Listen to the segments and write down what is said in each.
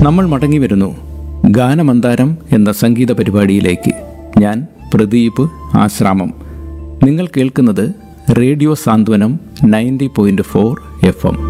നമ്മൾ മടങ്ങി വരുന്നു ഗാനമന്താരം എന്ന സംഗീത പരിപാടിയിലേക്ക് ഞാൻ പ്രദീപ് ആശ്രാമം നിങ്ങൾ കേൾക്കുന്നത് radio Santhwanam ninety point four F M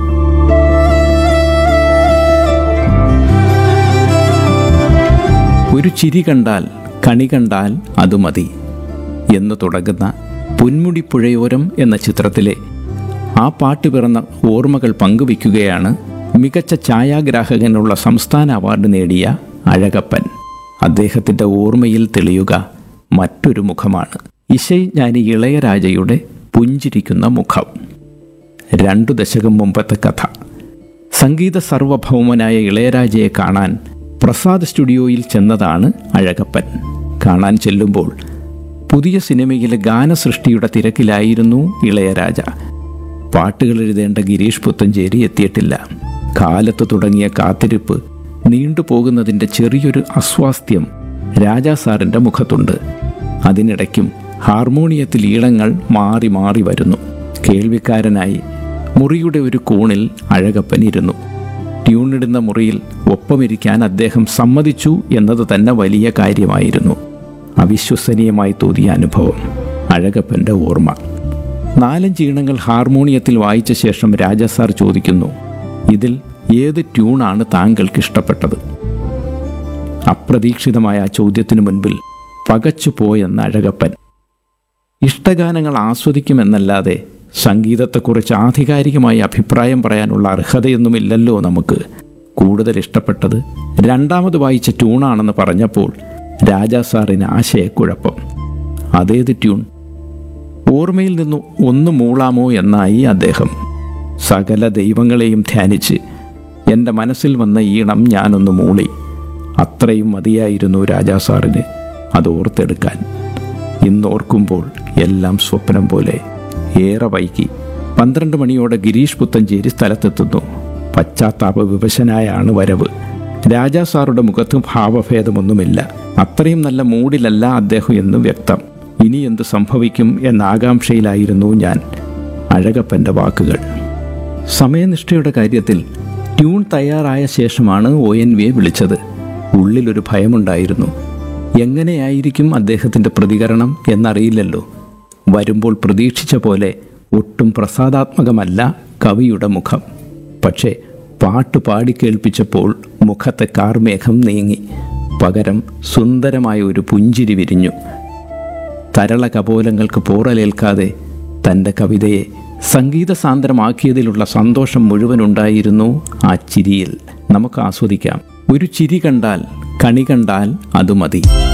ഒരു ചിരി കണ്ടാൽ കണി കണ്ടാൽ അത് മതി എന്ന് തുടങ്ങുന്ന പൊന്മുടി പുഴയോരം എന്ന ചിത്രത്തിലെ ആ പാട്ട് പിറന്ന ഓർമ്മകൾ പങ്കുവയ്ക്കുകയാണ് മികച്ച ഛായാഗ്രാഹകനുള്ള സംസ്ഥാന അവാർഡ് നേടിയ അഴകപ്പൻ അദ്ദേഹത്തിൻ്റെ ഓർമ്മയിൽ തെളിയുക മറ്റൊരു മുഖമാണ് ഇശൈജ്ഞാനി ഇളയരാജയുടെ പുഞ്ചിരിക്കുന്ന മുഖം രണ്ടു ദശകം മുമ്പത്തെ കഥ സംഗീത സർവഭൗമനായ ഇളയരാജയെ കാണാൻ പ്രസാദ് സ്റ്റുഡിയോയിൽ ചെന്നതാണ് അഴകപ്പൻ കാണാൻ ചെല്ലുമ്പോൾ പുതിയ സിനിമയിലെ ഗാനസൃഷ്ടിയുടെ തിരക്കിലായിരുന്നു ഇളയരാജ പാട്ടുകൾ എഴുതേണ്ട ഗിരീഷ് പുത്തഞ്ചേരി എത്തിയിട്ടില്ല കാലത്ത് തുടങ്ങിയ കാത്തിരിപ്പ് നീണ്ടുപോകുന്നതിൻ്റെ ചെറിയൊരു അസ്വാസ്ഥ്യം രാജാ സാറിൻ്റെ മുഖത്തുണ്ട് അതിനിടയ്ക്കും ഹാർമോണിയത്തിൽ ഈണങ്ങൾ മാറി മാറി വരുന്നു കേൾവിക്കാരനായി മുറിയുടെ ഒരു കോണിൽ അഴകപ്പൻ ഇരുന്നു ട്യൂണിടുന്ന മുറിയിൽ ഒപ്പമിരിക്കാൻ അദ്ദേഹം സമ്മതിച്ചു എന്നത് തന്നെ വലിയ കാര്യമായിരുന്നു അവിശ്വസനീയമായി തോന്നിയ അനുഭവം അഴകപ്പൻ്റെ ഓർമ്മ നാലഞ്ച് ഈണങ്ങൾ ഹാർമോണിയത്തിൽ വായിച്ച ശേഷം രാജാ സാർ ചോദിക്കുന്നു ഇതിൽ ഏത് ട്യൂണാണ് താങ്കൾക്ക് ഇഷ്ടപ്പെട്ടത് അപ്രതീക്ഷിതമായ ആ ചോദ്യത്തിനു മുൻപിൽ പകച്ചു പോയെന്ന അഴകപ്പൻ ഇഷ്ടഗാനങ്ങൾ ആസ്വദിക്കുമെന്നല്ലാതെ സംഗീതത്തെക്കുറിച്ച് ആധികാരികമായി അഭിപ്രായം പറയാനുള്ള അർഹതയൊന്നുമില്ലല്ലോ നമുക്ക് കൂടുതൽ ഇഷ്ടപ്പെട്ടത് രണ്ടാമത് വായിച്ച ട്യൂണാണെന്ന് പറഞ്ഞപ്പോൾ രാജാ സാറിന് ആശയക്കുഴപ്പം അതേത് ട്യൂൺ ഓർമ്മയിൽ നിന്ന് ഒന്ന് മൂളാമോ എന്നായി അദ്ദേഹം സകല ദൈവങ്ങളെയും ധ്യാനിച്ച് എൻ്റെ മനസ്സിൽ വന്ന ഈണം ഞാനൊന്ന് മൂളി അത്രയും മതിയായിരുന്നു രാജാ സാറിന് അത് ഓർത്തെടുക്കാൻ ഇന്നോർക്കുമ്പോൾ എല്ലാം സ്വപ്നം പോലെ ഏറെ വൈകി പന്ത്രണ്ട് മണിയോടെ ഗിരീഷ് പുത്തഞ്ചേരി സ്ഥലത്തെത്തുന്നു പശ്ചാത്താപ വിവശനായാണ് വരവ് രാജാ സാറുടെ മുഖത്ത് ഭാവഭേദമൊന്നുമില്ല അത്രയും നല്ല മൂഡിലല്ല അദ്ദേഹം എന്ന് വ്യക്തം ഇനി എന്ത് സംഭവിക്കും എന്ന ആകാംക്ഷയിലായിരുന്നു ഞാൻ അഴകപ്പൻ്റെ വാക്കുകൾ സമയനിഷ്ഠയുടെ കാര്യത്തിൽ ട്യൂൺ തയ്യാറായ ശേഷമാണ് ഒ എൻ വിയെ വിളിച്ചത് ഉള്ളിലൊരു ഭയമുണ്ടായിരുന്നു എങ്ങനെയായിരിക്കും അദ്ദേഹത്തിൻ്റെ പ്രതികരണം എന്നറിയില്ലല്ലോ വരുമ്പോൾ പ്രതീക്ഷിച്ച പോലെ ഒട്ടും പ്രസാദാത്മകമല്ല കവിയുടെ മുഖം പക്ഷേ പാട്ട് പാടി കേൾപ്പിച്ചപ്പോൾ മുഖത്തെ കാർമേഘം നീങ്ങി പകരം സുന്ദരമായ ഒരു പുഞ്ചിരി വിരിഞ്ഞു തരള കപോലങ്ങൾക്ക് പോറലേൽക്കാതെ തൻ്റെ കവിതയെ സംഗീതസാന്ദ്രമാക്കിയതിലുള്ള സന്തോഷം മുഴുവൻ ഉണ്ടായിരുന്നു ആ ചിരിയിൽ നമുക്ക് ആസ്വദിക്കാം ഒരു ചിരി കണ്ടാൽ കണി കണ്ടാൽ അത് മതി